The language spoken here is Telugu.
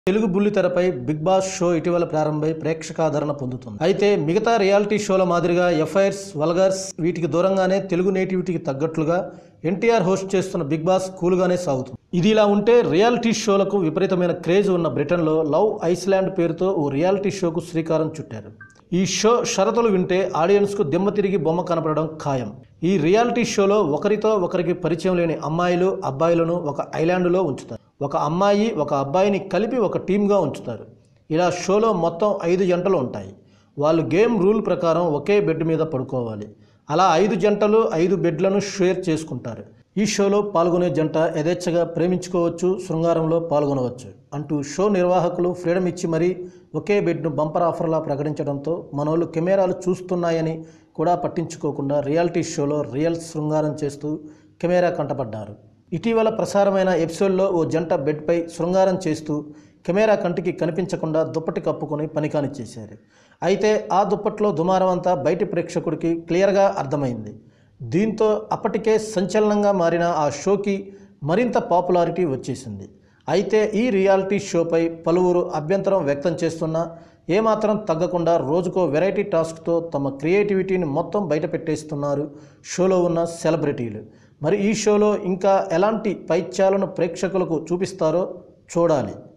తెలుగు బుల్లితెరపై బిగ్ బాస్ షో ఇటీవల ప్రారంభమై ప్రేక్షకాదరణ పొందుతుంది అయితే మిగతా రియాలిటీ షోల మాదిరిగా ఎఫ్ఐఆర్స్ వల్గర్స్ వీటికి దూరంగానే తెలుగు నేటివిటీకి తగ్గట్లుగా ఎన్టీఆర్ హోస్ట్ చేస్తున్న బిగ్ బాస్ కూల్గానే సాగుతుంది ఇది ఇలా ఉంటే రియాలిటీ షోలకు విపరీతమైన క్రేజ్ ఉన్న బ్రిటన్లో లవ్ ఐస్లాండ్ పేరుతో ఓ రియాలిటీ షోకు శ్రీకారం చుట్టారు ఈ షో షరతులు వింటే ఆడియన్స్కు దిమ్మ తిరిగి బొమ్మ కనపడడం ఖాయం ఈ రియాలిటీ షోలో ఒకరితో ఒకరికి పరిచయం లేని అమ్మాయిలు అబ్బాయిలను ఒక ఐలాండ్లో ఉంచుతారు ఒక అమ్మాయి ఒక అబ్బాయిని కలిపి ఒక టీమ్గా ఉంచుతారు ఇలా షోలో మొత్తం ఐదు జంటలు ఉంటాయి వాళ్ళు గేమ్ రూల్ ప్రకారం ఒకే బెడ్ మీద పడుకోవాలి అలా ఐదు జంటలు ఐదు బెడ్లను షేర్ చేసుకుంటారు ఈ షోలో పాల్గొనే జంట యథేచ్ఛగా ప్రేమించుకోవచ్చు శృంగారంలో పాల్గొనవచ్చు అంటూ షో నిర్వాహకులు ఫ్రీడమ్ ఇచ్చి మరీ ఒకే బెడ్ను బంపర్ ఆఫర్లా ప్రకటించడంతో మనోళ్ళు కెమెరాలు చూస్తున్నాయని కూడా పట్టించుకోకుండా రియాలిటీ షోలో రియల్ శృంగారం చేస్తూ కెమెరా కంటపడ్డారు ఇటీవల ప్రసారమైన ఎపిసోడ్లో ఓ జంట బెడ్పై శృంగారం చేస్తూ కెమెరా కంటికి కనిపించకుండా దుప్పటి కప్పుకొని పనికాని చేశారు అయితే ఆ దుప్పట్లో దుమారం అంతా బయటి ప్రేక్షకుడికి క్లియర్గా అర్థమైంది దీంతో అప్పటికే సంచలనంగా మారిన ఆ షోకి మరింత పాపులారిటీ వచ్చేసింది అయితే ఈ రియాలిటీ షోపై పలువురు అభ్యంతరం వ్యక్తం చేస్తున్నా ఏమాత్రం తగ్గకుండా రోజుకో వెరైటీ టాస్క్తో తమ క్రియేటివిటీని మొత్తం బయట పెట్టేస్తున్నారు షోలో ఉన్న సెలబ్రిటీలు మరి ఈ షోలో ఇంకా ఎలాంటి పైత్యాలను ప్రేక్షకులకు చూపిస్తారో చూడాలి